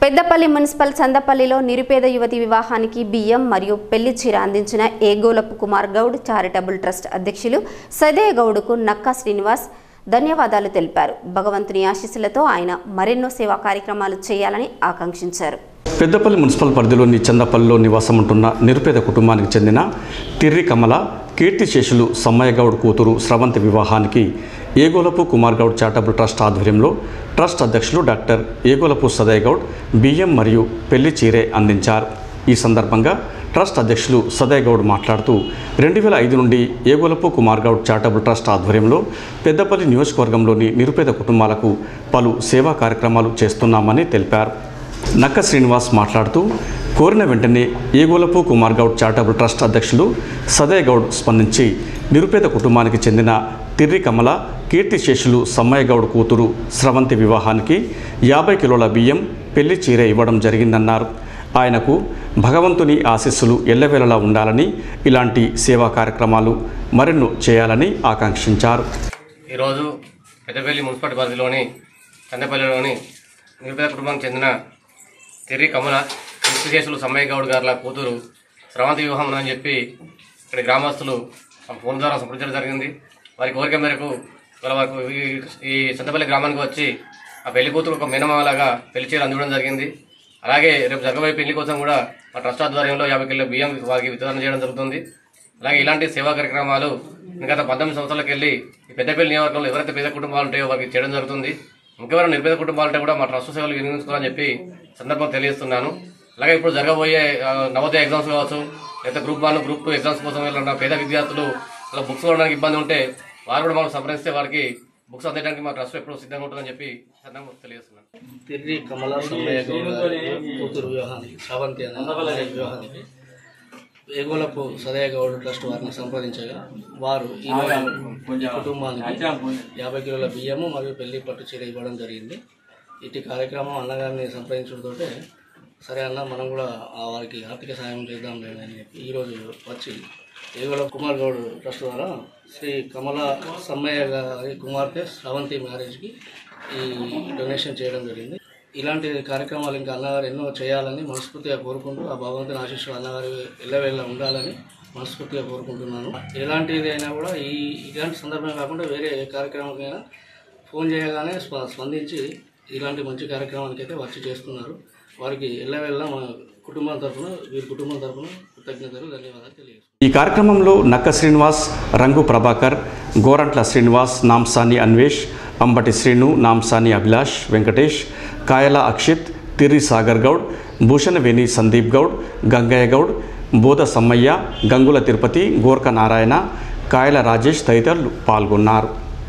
Peddapalli municipal చందపల్లిలో నిరుపేద యువతి వివాహానికి బియ్యం మరియు పెళ్లి చీర అందించిన ఏగోలపు కుమార్ గౌడ్ చారిటబుల్ ట్రస్ట్ అధ్యక్షులు సదయ గౌడ్కు నక్కా శ్రీనివాస్ ధన్యవాదాలు తెలిపారు భగవంతుని ఆశీస్సులతో ఆయన మరెన్నో సేవా కార్యక్రమాలు చేయాలని ఆకాంక్షించారు పెద్దపల్లి మున్సిపల్ పరిధిలోని చందపల్లిలో నివాసం ఉంటున్న నిరుపేద కుటుంబానికి చెందిన తిర్రి కమల కీర్తిశేషులు సమ్మయ్య గౌడ్ కూతురు స్రవంతి వివాహానికి ఏగోలపు కుమార్ గౌడ్ చారిటబుల్ ట్రస్ట్ ఆధ్వర్యంలో ట్రస్ట్ అధ్యక్షులు డాక్టర్ ఏగోలపు సదయ్ గౌడ్ బియ్యం మరియు పెళ్లి చీరే అందించారు ఈ సందర్భంగా ట్రస్ట్ అధ్యక్షులు సదయ్ గౌడ్ మాట్లాడుతూ రెండు వేల ఐదు నుండి ఏగోలపు కుమార్ గౌడ్ చారిటబుల్ ట్రస్ట్ ఆధ్వర్యంలో పెద్దపల్లి నియోజకవర్గంలోని నిరుపేద కుటుంబాలకు పలు సేవా కార్యక్రమాలు చేస్తున్నామని తెలిపారు నక్క శ్రీనివాస్ మాట్లాడుతూ కోరిన వెంటనే ఏగోలపు కుమార్ గౌడ్ చారిటబుల్ ట్రస్ట్ అధ్యక్షులు సదయ్ గౌడ్ స్పందించి నిరుపేద కుటుంబానికి చెందిన తిర్రి కమల కీర్తిశేషులు సమ్మయ్య గౌడ్ కూతురు స్రవంతి వివాహానికి యాభై కిలోల బియ్యం పెళ్లి చీర ఇవ్వడం జరిగిందన్నారు ఆయనకు భగవంతుని ఆశీస్సులు ఎల్లవేళలా ఉండాలని ఇలాంటి సేవా కార్యక్రమాలు మరెన్నో చేయాలని ఆకాంక్షించారు ఈరోజు పెద్దపల్లి మున్సిపాలిటీ పరిధిలోని చందపల్లిలోని నిరుపేద కుటుంబానికి చెందిన తెర్రి కమల కేసులు సమ్మయ్య గౌడ్ గారుల కూతురు స్రవంతి వివాహం ఉందని చెప్పి ఇక్కడ గ్రామస్తులు ఆ ఫోన్ ద్వారా సంప్రదించడం జరిగింది వారి కోరిక మేరకు ఇవాళ వారికి ఈ- ఈ చందపల్లి గ్రామానికి వచ్చి ఆ పెళ్లి కూతురు ఒక మినమాలాగా పెళ్లి చీర అందివ్వడం జరిగింది అలాగే రేపు జరగబోయే పెళ్లి కోసం కూడా మా ట్రస్ట్ ఆధ్వర్యంలో యాభై కిలో బియ్యం వారికి వితరణ చేయడం జరుగుతుంది అలాగే ఇలాంటి సేవా కార్యక్రమాలు గత పంతొమ్మిది సంవత్సరాలకు వెళ్ళి ఈ పెద్దపల్లి నియోజకవర్గంలో ఎవరైతే పేద కుటుంబాలు ఉంటాయో వారికి చేయడం జరుగుతుంది ఇంకెవరైనా నిర్పేద కుటుంబాలు ఉంటే కూడా మా ట్రస్ట్ సేవలు వినియోగించుకోవాలని చెప్పి సందర్భం తెలియజేస్తున్నాను అలాగే ఇప్పుడు జరగబోయే ఆ, నవోదయ ఎగ్జామ్స్ కావచ్చు లేదా group one group two exams కోసం వెళ్ళిన పేద విద్యార్థులు అలా బుక్స్ కొనడానికి ఇబ్బంది ఉంటే వారు కూడా మనం సంప్రదిస్తే వారికి బుక్స్ అందించడానికి మా ట్రస్ట్ ఎప్పుడు సిద్ధంగా ఉంటుందని చెప్పి సందర్భం తెలియజేస్తున్నాను తిరిగి కమల సమ్మయ్య గౌడ్ గారి కూతురు వివాహానికి శ్రవంతి అనే అమ్మాయి వివాహానికి ఏగోలపు సదయ గౌడ్ ట్రస్ట్ వారిని సంప్రదించగా వారు ఈ కుటుంబానికి యాభై కిలోల బియ్యము మరియు పెళ్లి పట్టు చీర ఇవ్వడం జరిగింది ఇటు కార్యక్రమం అన్నగారిని సంప్రదించడంతో సరే అన్న మనం కూడా ఆ వారికి ఆర్థిక సాయం చేద్దాం అని చెప్పి ఈరోజు వచ్చి ఏగోల కుమార్ గౌడ్ ట్రస్ట్ ద్వారా శ్రీ కమల సమ్మయ్య గారి కుమార్తె శ్రవంతి మ్యారేజ్కి ఈ డొనేషన్ చేయడం జరిగింది ఇలాంటి కార్యక్రమాలు ఇంకా అన్నగారు ఎన్నో చేయాలని మనస్ఫూర్తిగా కోరుకుంటూ ఆ భగవంతుని ఆశీస్సులు అన్నగారు ఎల్లవేళ ఉండాలని మనస్ఫూర్తిగా కోరుకుంటున్నాను ఎలాంటిది అయినా కూడా ఈ ఇలాంటి సందర్భం కాకుండా వేరే ఏ కార్యక్రమానికైనా ఫోన్ చేయగానే స్ప- స్పందించి ఇలాంటి మంచి కార్యక్రమానికి అయితే వచ్చి చేస్తున్నారు వారికి ఎల్లవేళ మన కుటుంబం తరఫున వీరి కుటుంబం తరఫున కృతజ్ఞతలు ధన్యవాదాలు తెలియజేస్తున్నాను ఈ కార్యక్రమంలో నక్క శ్రీనివాస్ రంగు ప్రభాకర్ గోరంట్ల శ్రీనివాస్ నాంసాని అన్వేష్ అంబటి శ్రీను నాంసాని అభిలాష్ వెంకటేష్ కాయల అక్షిత్ తిర్రి సాగర్ గౌడ్ భూషణవేణి సందీప్ గౌడ్ గంగయ్య గౌడ్ బోధ సమ్మయ్య గంగుల తిరుపతి గోర్ఖ నారాయణ కాయల రాజేష్ తదితరులు పాల్గొన్నారు